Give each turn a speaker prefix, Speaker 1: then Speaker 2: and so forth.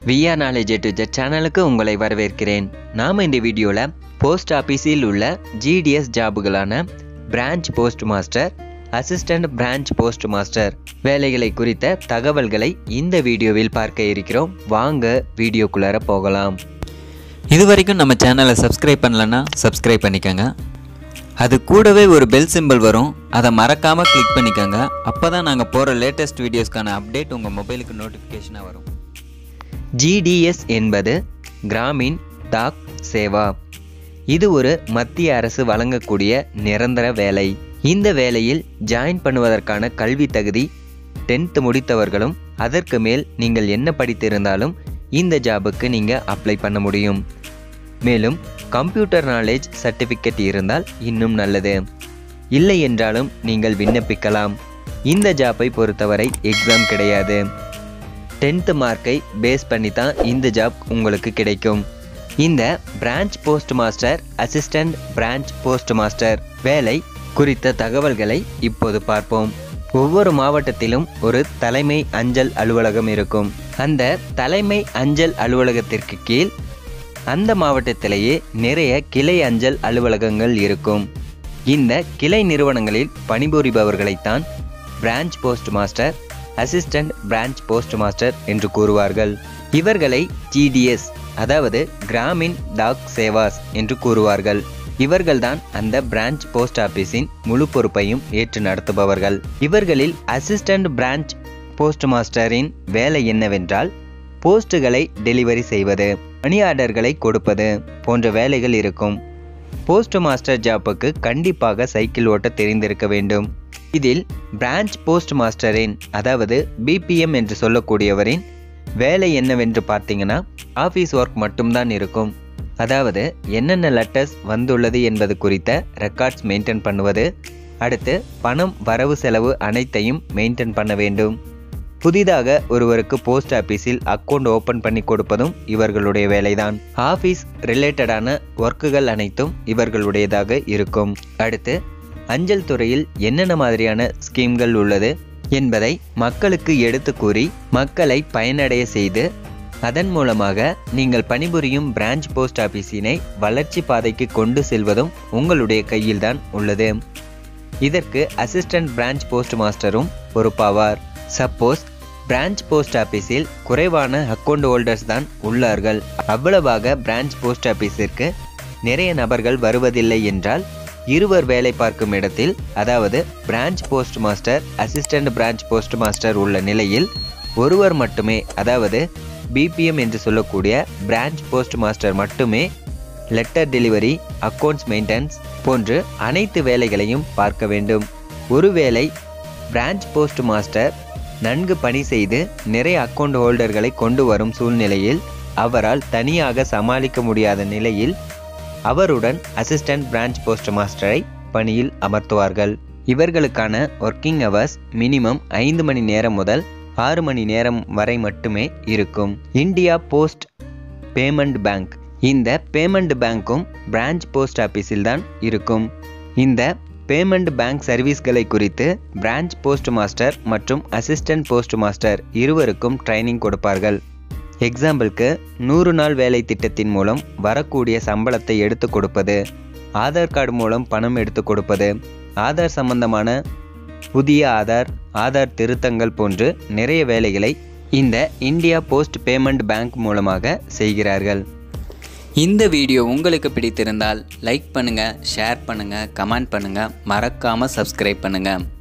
Speaker 1: விஆ knowledge to Z சேனலுக்கு உங்களை வரவேற்கிறேன் நாம் இந்த வீடியோவில் போஸ்ட் ஆஃபீஸில் உள்ள ஜிடிஎஸ் ஜாபுகளான branch post master assistant branch post master வேலைகளை குறித்த தகவல்களை இந்த வீடியோவில் பார்க்க இருக்கிறோம் வாங்க வீடியோக்குள்ளார போகலாம்
Speaker 2: இது வரைக்கும் நம்ம சேனலை சப்ஸ்கிரைப் பண்ணலன்னா சப்ஸ்கிரைப் பண்ணிக்கோங்க அது கூடவே ஒரு பெல் சிம்பிள் வரும் அதை மறக்காமல் கிளிக் பண்ணிக்கோங்க அப்போ தான் நாங்கள் போகிற லேட்டஸ்ட் வீடியோஸ்க்கான அப்டேட் உங்கள் மொபைலுக்கு நோட்டிஃபிகேஷனாக வரும்
Speaker 1: ஜிடிஎஸ் என்பது கிராமின் டாக் சேவா இது ஒரு மத்திய அரசு வழங்கக்கூடிய நிரந்தர வேலை இந்த வேலையில் ஜாயின் பண்ணுவதற்கான கல்வி தகுதி டென்த்து முடித்தவர்களும் அதற்கு மேல் நீங்கள் என்ன படித்திருந்தாலும் இந்த ஜாபுக்கு நீங்கள் அப்ளை பண்ண முடியும் மேலும் கம்ப்யூட்டர் நாலேஜ் சர்டிஃபிகேட் இருந்தால் இன்னும் நல்லது இல்லை என்றாலும் நீங்கள் விண்ணப்பிக்கலாம் இந்த ஜாப்பை பொறுத்தவரை எக்ஸாம் கிடையாது டென்த்து மார்க்கை பேஸ் பண்ணி தான் இந்த ஜாப் உங்களுக்கு கிடைக்கும் இந்த branch post master assistant branch post master வேலை குறித்த தகவல்களை இப்போது பார்ப்போம் ஒவ்வொரு மாவட்டத்திலும் ஒரு தலைமை அஞ்சல் அலுவலகம் இருக்கும் அந்த தலைமை அஞ்சல் அலுவலகத்திற்கு கீழ் அந்த மாவட்டத்திலேயே நிறைய கிளை அஞ்சல் அலுவலகங்கள் இருக்கும் இந்த கிளை நிறுவனங்களில் பணிபுரிபவர்களைத்தான் branch post master assistant branch post master என்று கூறுவார்கள் இவர்களை ஜிடிஎஸ் அதாவது கிராமின் டாக் சேவாஸ் என்று கூறுவார்கள் இவர்கள்தான் அந்த பிரான்ச் போஸ்ட் ஆபீஸின் முழு பொறுப்பையும் ஏற்று நடத்துபவர்கள் இவர்களில் அசிஸ்டன்ட் பிரான்ச் போஸ்ட் மாஸ்டரின் வேலை என்னவென்றால் போஸ்ட்டுகளை டெலிவரி செய்வது மணி ஆர்டர்களை கொடுப்பது போன்ற வேலைகள் இருக்கும் போஸ்ட் மாஸ்டர் ஜாப்புக்கு கண்டிப்பாக சைக்கிள் ஓட்ட தெரிந்திருக்க வேண்டும் இதில் பிரான்ச் போஸ்ட் மாஸ்டரின் அதாவது பிபிஎம் என்று சொல்லக்கூடியவரின் வேலை என்னவென்று பார்த்தீங்கன்னா ஆஃபீஸ் ஒர்க் மட்டும்தான் இருக்கும் அதாவது என்னென்ன லெட்டர்ஸ் வந்துள்ளது என்பது குறித்த ரெக்கார்ட்ஸ் மெயின்டைன் பண்ணுவது அடுத்து பணம் வரவு செலவு அனைத்தையும் மெயின்டைன் பண்ண வேண்டும் புதிதாக ஒருவருக்கு போஸ்ட் ஆபீஸில் அக்கௌண்ட் ஓபன் பண்ணி கொடுப்பதும் இவர்களுடைய வேலைதான் ஆபீஸ் ரிலேட்டடான ஒர்க்குகள் அனைத்தும் இவர்களுடையதாக இருக்கும் அடுத்து அஞ்சல் துறையில் என்னென்ன மாதிரியான ஸ்கீம்கள் உள்ளது என்பதை மக்களுக்கு எடுத்து கூறி மக்களை பயனடைய செய்து அதன் மூலமாக நீங்கள் பணிபுரியும் பிரான்ச் போஸ்ட் ஆபீஸினை வளர்ச்சி பாதைக்கு கொண்டு செல்வதும் உங்களுடைய கையில்தான் உள்ளது இதற்கு அசிஸ்டன்ட் பிரான்ச் போஸ்ட் மாஸ்டரும் பொறுப்பாவார் சப்போஸ் பிரான்ச் போஸ்ட் ஆபீஸில் குறைவான அக்கௌண்ட் ஹோல்டர்ஸ் தான் உள்ளார்கள் அவ்வளவாக பிரான்ச் போஸ்ட் ஆபீஸிற்கு நிறைய நபர்கள் வருவதில்லை என்றால் இருவர் வேலை பார்க்கும் இடத்தில் அதாவது branch post master assistant branch post master உள்ள நிலையில் ஒருவர் மட்டுமே அதாவது பிபிஎம் என்று சொல்லக்கூடிய பிரான்ச் போஸ்ட் மாஸ்டர் மட்டுமே லெட்டர் டெலிவரி அக்கௌண்ட்ஸ் மெயின்டெனன்ஸ் போன்று அனைத்து வேலைகளையும் பார்க்க வேண்டும் ஒருவேளை பிரான்ச் போஸ்ட் மாஸ்டர் நன்கு பணி செய்து நிறைய அக்கௌண்ட் ஹோல்டர்களை கொண்டு வரும் சூழ்நிலையில் அவரால் தனியாக சமாளிக்க முடியாத நிலையில் அவருடன் அசிஸ்டன்ட் பிரான்ச் போஸ்ட் மாஸ்டரை பணியில் அமர்த்துவார்கள் இவர்களுக்கான ஒர்க்கிங் ஹவர்ஸ் மினிமம் ஐந்து மணி நேரம் முதல் ஆறு மணி நேரம் வரை மட்டுமே இருக்கும் இந்தியா போஸ்ட் பேமெண்ட் பேங்க் இந்த பேமெண்ட் பேங்க்கும் பிரான்ச் போஸ்ட் ஆபீஸில் தான் இருக்கும் இந்த பேமெண்ட் பேங்க் சர்வீஸ்களை குறித்து பிரான்ச் போஸ்ட் மாஸ்டர் மற்றும் அசிஸ்டன்ட் போஸ்ட் மாஸ்டர் இருவருக்கும் ட்ரைனிங் கொடுப்பார்கள் எக்ஸாம்பிளுக்கு நூறு நாள் வேலை திட்டத்தின் மூலம் வரக்கூடிய சம்பளத்தை எடுத்து கொடுப்பது ஆதார் கார்டு மூலம் பணம் எடுத்து கொடுப்பது ஆதார் சம்பந்தமான புதிய ஆதார் ஆதார் திருத்தங்கள் போன்று நிறைய வேலைகளை இந்த இந்தியா போஸ்ட் பேமெண்ட் பேங்க் மூலமாக செய்கிறார்கள்
Speaker 2: இந்த வீடியோ உங்களுக்கு பிடித்திருந்தால் லைக் பண்ணுங்கள் ஷேர் பண்ணுங்கள் கமெண்ட் பண்ணுங்கள் மறக்காமல் சப்ஸ்கிரைப் பண்ணுங்கள்